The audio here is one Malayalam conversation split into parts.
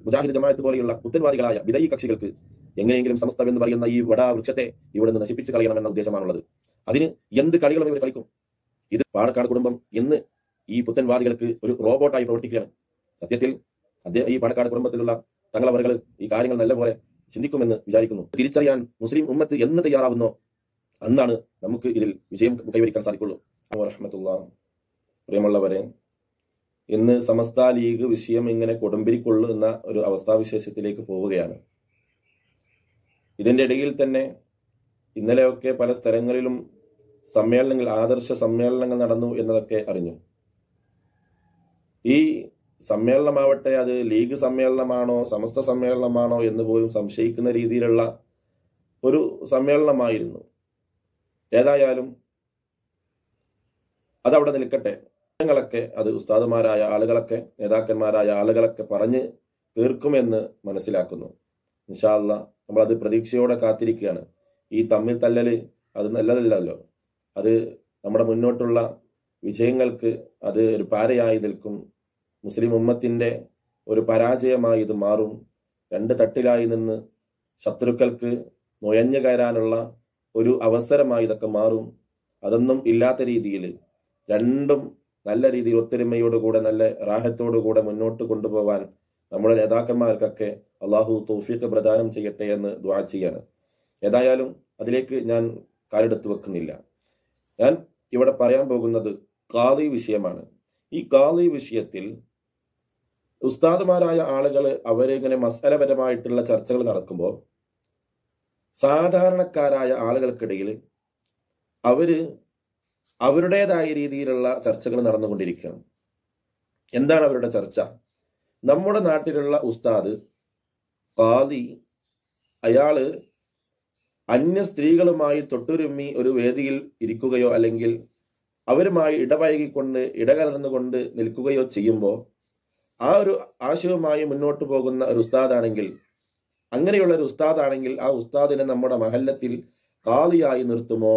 മുജാഹിദ് ജമാഅത്ത് പോലെയുള്ള പുത്തൻവാദികളായ വിദയി കക്ഷികൾക്ക് എങ്ങനെയെങ്കിലും സമസ്തം എന്ന് പറയുന്ന ഈ വടാ വൃക്ഷത്തെ ഇവിടെ നിന്ന് നശിപ്പിച്ച് കളയണമെന്ന ഉദ്ദേശമാണുള്ളത് അതിന് എന്ത് കളികളും ഇവർ കളിക്കും ഇത് പാണക്കാട് കുടുംബം ഇന്ന് ഈ പുത്തൻവാദികൾക്ക് ഒരു റോബോട്ടായി പ്രവർത്തിക്കുകയാണ് സത്യത്തിൽ അദ്ദേഹം ഈ പാണക്കാട് കുടുംബത്തിലുള്ള തങ്ങളവറുകൾ ഈ കാര്യങ്ങൾ നല്ലപോലെ ചിന്തിക്കുമെന്ന് വിചാരിക്കുന്നു തിരിച്ചറിയാൻ മുസ്ലിം ഉമ്മത്ത് എന്ന് തയ്യാറാവുന്നോ അന്നാണ് നമുക്ക് ഇതിൽ വിജയം കൈവരിക്കാൻ സാധിക്കുള്ളൂ വറഹമത്തുള്ള പ്രിയമുള്ളവരെ ഇന്ന് സമസ്ത ലീഗ് വിഷയം ഇങ്ങനെ കൊടുമ്പിരിക്കൊള്ളുന്ന ഒരു അവസ്ഥാവിശേഷത്തിലേക്ക് പോവുകയാണ് ഇതിന്റെ ഇടയിൽ തന്നെ ഇന്നലെയൊക്കെ പല സ്ഥലങ്ങളിലും സമ്മേളനങ്ങൾ ആദർശ സമ്മേളനങ്ങൾ നടന്നു എന്നതൊക്കെ അറിഞ്ഞു ഈ സമ്മേളനമാവട്ടെ അത് ലീഗ് സമ്മേളനമാണോ സമസ്ത സമ്മേളനമാണോ എന്ന് പോലും സംശയിക്കുന്ന രീതിയിലുള്ള ഒരു സമ്മേളനമായിരുന്നു ഏതായാലും അതവിടെ നിൽക്കട്ടെ ജനങ്ങളൊക്കെ അത് ഉസ്താദുമാരായ ആളുകളൊക്കെ നേതാക്കന്മാരായ ആളുകളൊക്കെ പറഞ്ഞ് തീർക്കുമെന്ന് മനസ്സിലാക്കുന്നു ഇൻഷാല്ല നമ്മളത് പ്രതീക്ഷയോടെ കാത്തിരിക്കുകയാണ് ഈ തമ്മിൽ തല്ലല് അത് നല്ലതല്ലല്ലോ അത് നമ്മുടെ മുന്നോട്ടുള്ള വിജയങ്ങൾക്ക് അത് ഒരു പാരയായി നിൽക്കും മുസ്ലിം ഉമ്മത്തിന്റെ ഒരു പരാജയമായി ഇത് മാറും രണ്ട് തട്ടിലായി നിന്ന് ശത്രുക്കൾക്ക് നുഴഞ്ഞു കയറാനുള്ള ഒരു അവസരമായി ഇതൊക്കെ മാറും അതൊന്നും ഇല്ലാത്ത രീതിയിൽ രണ്ടും നല്ല രീതിയിൽ ഒത്തൊരുമയോടുകൂടെ നല്ല റാഹത്തോടുകൂടെ മുന്നോട്ട് കൊണ്ടുപോകാൻ നമ്മുടെ നേതാക്കന്മാർക്കൊക്കെ അള്ളാഹു തൗഫീഖ് പ്രദാനം ചെയ്യട്ടെ എന്ന് ദ്വാ ചെയ്യാണ് ഏതായാലും അതിലേക്ക് ഞാൻ കാലെടുത്ത് വെക്കുന്നില്ല ഞാൻ ഇവിടെ പറയാൻ പോകുന്നത് കാളി വിഷയമാണ് ഈ കാളി വിഷയത്തിൽ ഉസ്താദുമാരായ ആളുകൾ അവരിങ്ങനെ മസാലപരമായിട്ടുള്ള ചർച്ചകൾ നടക്കുമ്പോൾ സാധാരണക്കാരായ ആളുകൾക്കിടയിൽ അവര് അവരുടേതായ രീതിയിലുള്ള ചർച്ചകൾ നടന്നുകൊണ്ടിരിക്കുകയാണ് എന്താണ് അവരുടെ ചർച്ച നമ്മുടെ നാട്ടിലുള്ള ഉസ്താദ് കാദി അയാള് അന്യ സ്ത്രീകളുമായി തൊട്ടുരുമ്മി ഒരു വേദിയിൽ ഇരിക്കുകയോ അല്ലെങ്കിൽ അവരുമായി ഇടപഴകിക്കൊണ്ട് ഇടകലർന്നുകൊണ്ട് നിൽക്കുകയോ ചെയ്യുമ്പോൾ ആ ഒരു ആശയവുമായി മുന്നോട്ട് പോകുന്ന ഒരു ഉസ്താദാണെങ്കിൽ അങ്ങനെയുള്ള ഒരു ഉസ്താദാണെങ്കിൽ ആ ഉസ്താദിനെ നമ്മുടെ മഹല്ലത്തിൽ കാളിയായി നിർത്തുമോ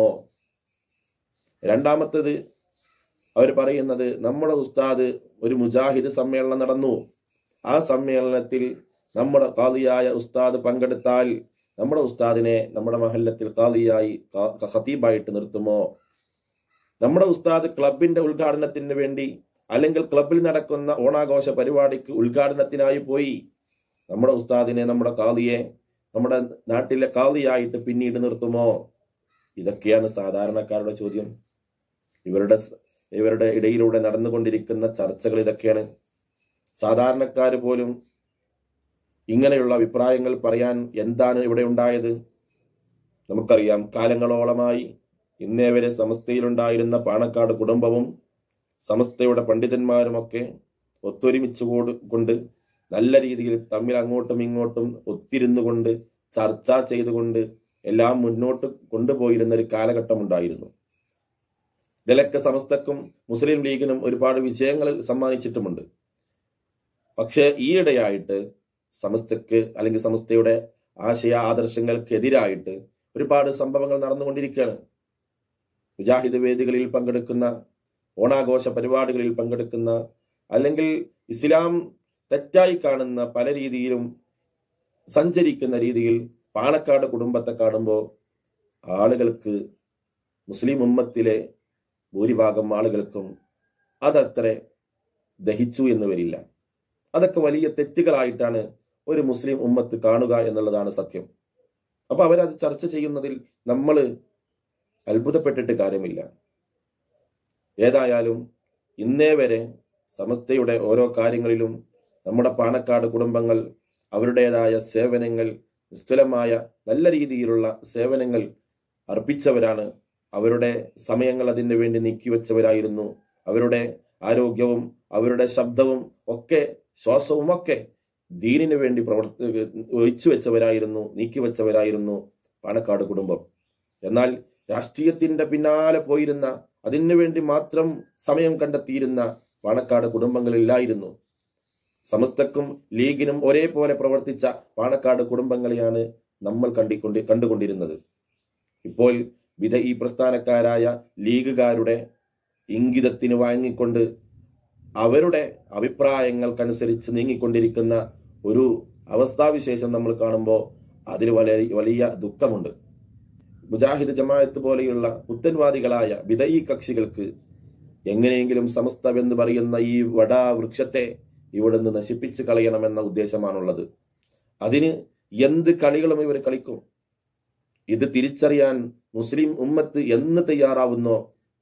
രണ്ടാമത്തത് അവർ പറയുന്നത് നമ്മുടെ ഉസ്താദ് ഒരു മുജാഹിദ് സമ്മേളനം നടന്നു ആ സമ്മേളനത്തിൽ നമ്മുടെ കാളിയായ ഉസ്താദ് പങ്കെടുത്താൽ നമ്മുടെ ഉസ്താദിനെ നമ്മുടെ മഹല്ലത്തിൽ കാളിയായി ഖത്തീബായിട്ട് നിർത്തുമോ നമ്മുടെ ഉസ്താദ് ക്ലബിന്റെ ഉദ്ഘാടനത്തിന് വേണ്ടി അല്ലെങ്കിൽ ക്ലബിൽ നടക്കുന്ന ഓണാഘോഷ പരിപാടിക്ക് ഉദ്ഘാടനത്തിനായി പോയി നമ്മുടെ ഉസ്താദിനെ നമ്മുടെ കാളിയെ നമ്മുടെ നാട്ടിലെ കാളിയായിട്ട് പിന്നീട് നിർത്തുമോ ഇതൊക്കെയാണ് സാധാരണക്കാരുടെ ചോദ്യം ഇവരുടെ ഇവരുടെ ഇടയിലൂടെ നടന്നുകൊണ്ടിരിക്കുന്ന ചർച്ചകൾ ഇതൊക്കെയാണ് സാധാരണക്കാർ പോലും ഇങ്ങനെയുള്ള അഭിപ്രായങ്ങൾ പറയാൻ എന്താണ് ഇവിടെ ഉണ്ടായത് നമുക്കറിയാം കാലങ്ങളോളമായി ഇന്നേ വരെ സമസ്തയിലുണ്ടായിരുന്ന പാണക്കാട് കുടുംബവും സമസ്തയുടെ പണ്ഡിതന്മാരുമൊക്കെ ഒത്തൊരുമിച്ച് കൊണ്ട് നല്ല രീതിയിൽ തമ്മിൽ അങ്ങോട്ടും ഇങ്ങോട്ടും ഒത്തിരുന്നു കൊണ്ട് ചർച്ച ചെയ്തുകൊണ്ട് എല്ലാം മുന്നോട്ട് കൊണ്ടുപോയിരുന്ന ഒരു കാലഘട്ടം ഉണ്ടായിരുന്നു ഇതിലൊക്കെ സമസ്തക്കും മുസ്ലിം ലീഗിനും ഒരുപാട് വിജയങ്ങൾ സമ്മാനിച്ചിട്ടുമുണ്ട് പക്ഷേ ഈയിടെയായിട്ട് സമസ്തക്ക് അല്ലെങ്കിൽ സമസ്തയുടെ ആശയ ആദർശങ്ങൾക്കെതിരായിട്ട് ഒരുപാട് സംഭവങ്ങൾ നടന്നുകൊണ്ടിരിക്കുകയാണ് മുജാഹിദ് വേദികളിൽ പങ്കെടുക്കുന്ന ഓണാഘോഷ പരിപാടികളിൽ പങ്കെടുക്കുന്ന അല്ലെങ്കിൽ ഇസ്ലാം തെറ്റായി കാണുന്ന പല രീതിയിലും സഞ്ചരിക്കുന്ന രീതിയിൽ പാണക്കാട് കുടുംബത്തെ കാണുമ്പോൾ ആളുകൾക്ക് മുസ്ലിം ഉമ്മത്തിലെ ഭൂരിഭാഗം ആളുകൾക്കും അതത്ര ദഹിച്ചു എന്ന് വരില്ല അതൊക്കെ വലിയ തെറ്റുകളായിട്ടാണ് ഒരു മുസ്ലിം ഉമ്മത്ത് കാണുക എന്നുള്ളതാണ് സത്യം അപ്പൊ അവരത് ചർച്ച ചെയ്യുന്നതിൽ നമ്മൾ അത്ഭുതപ്പെട്ടിട്ട് കാര്യമില്ല ഏതായാലും ഇന്നേ വരെ സമസ്തയുടെ ഓരോ കാര്യങ്ങളിലും നമ്മുടെ പാണക്കാട് കുടുംബങ്ങൾ അവരുടേതായ സേവനങ്ങൾ നിസ്തുലമായ നല്ല രീതിയിലുള്ള സേവനങ്ങൾ അർപ്പിച്ചവരാണ് അവരുടെ സമയങ്ങൾ അതിനു വേണ്ടി നീക്കിവെച്ചവരായിരുന്നു അവരുടെ ആരോഗ്യവും അവരുടെ ശബ്ദവും ഒക്കെ ശ്വാസവും ഒക്കെ ദീനിനു വേണ്ടി പ്രവർത്തി ഒഴിച്ചു വെച്ചവരായിരുന്നു നീക്കിവെച്ചവരായിരുന്നു പാണക്കാട് കുടുംബം എന്നാൽ രാഷ്ട്രീയത്തിന്റെ പിന്നാലെ പോയിരുന്ന അതിനു വേണ്ടി മാത്രം സമയം കണ്ടെത്തിയിരുന്ന പാണക്കാട് കുടുംബങ്ങളില്ലായിരുന്നു സമസ്തക്കും ലീഗിനും ഒരേപോലെ പ്രവർത്തിച്ച പാണക്കാട് കുടുംബങ്ങളെയാണ് നമ്മൾ കണ്ടിക്കൊണ്ട് കണ്ടുകൊണ്ടിരുന്നത് ഇപ്പോൾ വിധ ഈ പ്രസ്ഥാനക്കാരായ ലീഗുകാരുടെ ഇംഗിതത്തിന് വാങ്ങിക്കൊണ്ട് അവരുടെ അഭിപ്രായങ്ങൾക്കനുസരിച്ച് നീങ്ങിക്കൊണ്ടിരിക്കുന്ന ഒരു അവസ്ഥാവിശേഷം നമ്മൾ കാണുമ്പോൾ അതിൽ വലിയ വലിയ ദുഃഖമുണ്ട് മുജാഹിദ് ജമാഅത്ത് പോലെയുള്ള പുത്തൻവാദികളായ വിദയി കക്ഷികൾക്ക് എങ്ങനെയെങ്കിലും സമസ്തമെന്ന് പറയുന്ന ഈ വടാ വൃക്ഷത്തെ ഇവിടുന്ന് നശിപ്പിച്ച് കളയണമെന്ന ഉദ്ദേശമാണുള്ളത് അതിന് എന്ത് കളികളും ഇവർ കളിക്കും ഇത് തിരിച്ചറിയാൻ മുസ്ലിം ഉമ്മത്ത് എന്ന് തയ്യാറാവുന്നോ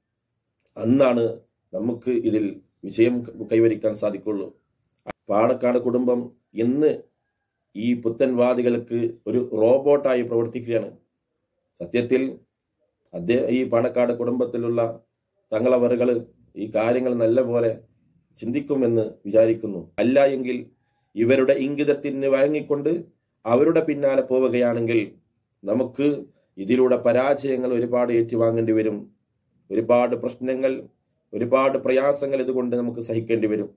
അന്നാണ് നമുക്ക് ഇതിൽ വിജയം കൈവരിക്കാൻ സാധിക്കുള്ളൂ പാണക്കാട് കുടുംബം ഇന്ന് ഈ പുത്തൻവാദികൾക്ക് ഒരു റോബോട്ടായി പ്രവർത്തിക്കുകയാണ് സത്യത്തിൽ അദ്ദേഹം ഈ പാണക്കാട് കുടുംബത്തിലുള്ള തങ്ങളവറുകൾ ഈ കാര്യങ്ങൾ നല്ലപോലെ ചിന്തിക്കുമെന്ന് വിചാരിക്കുന്നു അല്ല എങ്കിൽ ഇവരുടെ ഇംഗിതത്തിന് വഴങ്ങിക്കൊണ്ട് അവരുടെ പിന്നാലെ പോവുകയാണെങ്കിൽ നമുക്ക് ഇതിലൂടെ പരാജയങ്ങൾ ഒരുപാട് ഏറ്റുവാങ്ങേണ്ടി വരും ഒരുപാട് പ്രശ്നങ്ങൾ ഒരുപാട് പ്രയാസങ്ങൾ ഇതുകൊണ്ട് നമുക്ക് സഹിക്കേണ്ടി വരും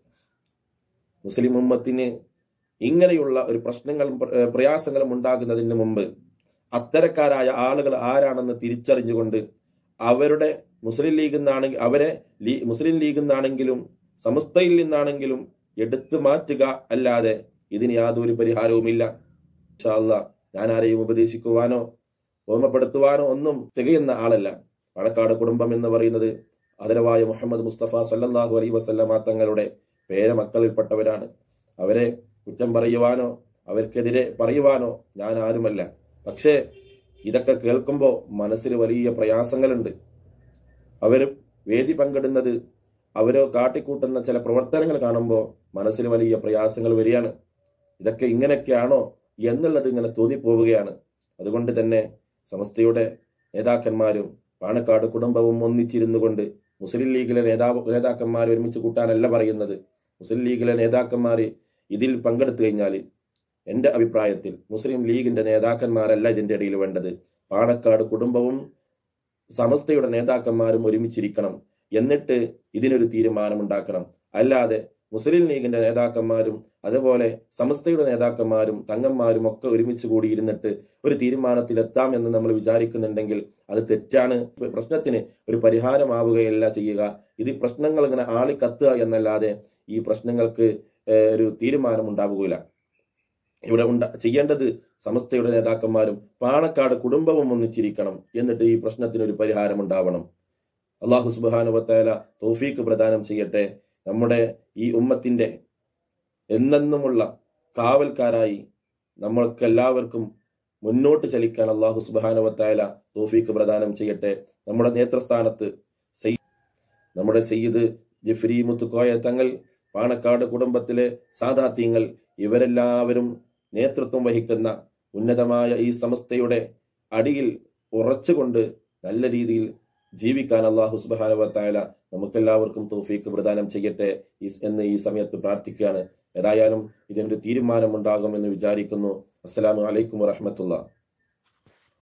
മുസ്ലിം ഉമ്മത്തിന് ഇങ്ങനെയുള്ള ഒരു പ്രശ്നങ്ങളും പ്ര- പ്രയാസങ്ങളും ഉണ്ടാകുന്നതിന് മുമ്പ് അത്തരക്കാരായ ആളുകൾ ആരാണെന്ന് തിരിച്ചറിഞ്ഞുകൊണ്ട് അവരുടെ മുസ്ലിം ലീഗിൽ നിന്നാണെങ്കിൽ അവരെ ലീ- മുസ്ലിം ലീഗിൽ നിന്നാണെങ്കിലും സമസ്തയിൽ നിന്നാണെങ്കിലും എടുത്തു മാറ്റുക അല്ലാതെ ഇതിന് യാതൊരു പരിഹാരവുമില്ല ഇൻഷാ അല്ലാ ഞാൻ ആരെയും ഉപദേശിക്കുവാനോ ഓർമ്മപ്പെടുത്തുവാനോ ഒന്നും തികയുന്ന ആളല്ല പാണക്കാട് കുടുംബം എന്ന് പറയുന്നത് ആദരവായ മുഹമ്മദ് മുസ്തഫ സല്ലല്ലാഹു അലൈഹി വസല്ലമ തങ്ങളുടെ പേരമക്കളിൽപ്പെട്ടവരാണ് അവരെ കുറ്റം പറയുവാനോ അവർക്കെതിരെ പറയുവാനോ ഞാൻ ആരുമല്ല പക്ഷേ ഇതൊക്കെ കേൾക്കുമ്പോൾ മനസ്സിൽ വലിയ പ്രയാസങ്ങളുണ്ട് അവർ വേദി പങ്കിടുന്നത് അവരോ കാട്ടിക്കൂട്ടുന്ന ചില പ്രവർത്തനങ്ങൾ കാണുമ്പോൾ മനസ്സിൽ വലിയ പ്രയാസങ്ങൾ വരികയാണ് ഇതൊക്കെ ഇങ്ങനെയൊക്കെയാണോ എന്നുള്ളത് ഇങ്ങനെ തോന്നിപ്പോവുകയാണ് അതുകൊണ്ട് തന്നെ സമസ്തയുടെ നേതാക്കന്മാരും പാണക്കാട് കുടുംബവും ഒന്നിച്ചിരുന്നു കൊണ്ട് മുസ്ലിം ലീഗിലെ നേതാവ് നേതാക്കന്മാർ ഒരുമിച്ച് കൂട്ടാനല്ല പറയുന്നത് മുസ്ലിം ലീഗിലെ നേതാക്കന്മാർ ഇതിൽ പങ്കെടുത്തു കഴിഞ്ഞാൽ എൻ്റെ അഭിപ്രായത്തിൽ മുസ്ലിം ലീഗിന്റെ നേതാക്കന്മാരല്ല ഇതിന്റെ ഇടയിൽ വേണ്ടത് പാണക്കാട് കുടുംബവും സമസ്തയുടെ നേതാക്കന്മാരും ഒരുമിച്ചിരിക്കണം എന്നിട്ട് ഇതിനൊരു തീരുമാനമുണ്ടാക്കണം അല്ലാതെ മുസ്ലിം ലീഗിന്റെ നേതാക്കന്മാരും അതുപോലെ സമസ്തയുടെ നേതാക്കന്മാരും തങ്ങന്മാരും ഒക്കെ ഒരുമിച്ച് കൂടിയിരുന്നിട്ട് ഒരു തീരുമാനത്തിലെത്താം എന്ന് നമ്മൾ വിചാരിക്കുന്നുണ്ടെങ്കിൽ അത് തെറ്റാണ് പ്രശ്നത്തിന് ഒരു പരിഹാരമാവുകയല്ല ചെയ്യുക ഇത് പ്രശ്നങ്ങൾ ഇങ്ങനെ ആളി കത്തുക എന്നല്ലാതെ ഈ പ്രശ്നങ്ങൾക്ക് ഏഹ്, ഒരു തീരുമാനം ഉണ്ടാവുകയില്ല ഇവിടെ ഉണ്ട ചെയ്യേണ്ടത് സമസ്തയുടെ നേതാക്കന്മാരും പാണക്കാട് കുടുംബവും ഒന്നിച്ചിരിക്കണം എന്നിട്ട് ഈ പ്രശ്നത്തിന് ഒരു പരിഹാരം ഉണ്ടാവണം അള്ളാഹു സുബാനുവത്തേല തൗഫീക്ക് പ്രദാനം ചെയ്യട്ടെ നമ്മുടെ ഈ ഉമ്മത്തിന്റെ എന്നെന്നുമുള്ള കാവൽക്കാരായി നമ്മൾക്ക് എല്ലാവർക്കും മുന്നോട്ട് ചലിക്കാൻ അള്ളാഹു സുബാനുവത്തേല തൗഫീക്ക് പ്രദാനം ചെയ്യട്ടെ നമ്മുടെ നേതൃസ്ഥാനത്ത് സയ്യിദ് നമ്മുടെ സയ്യിദ് ജഫ്രി മുത്തുക്കോയ തങ്ങൾ പാണക്കാട് കുടുംബത്തിലെ സാദാത്യങ്ങൾ ഇവരെല്ലാവരും നേതൃത്വം വഹിക്കുന്ന ഉന്നതമായ ഈ സമസ്തയുടെ അടിയിൽ ഉറച്ചുകൊണ്ട് നല്ല രീതിയിൽ ജീവിക്കാൻ അള്ളാഹു സുബാനുവത്തായ നമുക്കെല്ലാവർക്കും തൗഫീക്ക് പ്രദാനം ചെയ്യട്ടെ ഈ- എന്ന് ഈ സമയത്ത് പ്രാർത്ഥിക്കുകയാണ് ഏതായാലും ഇതിനൊരു തീരുമാനം ഉണ്ടാകുമെന്ന് വിചാരിക്കുന്നു അസ്സലാമു അലൈക്കും വറഹമത്തുള്ള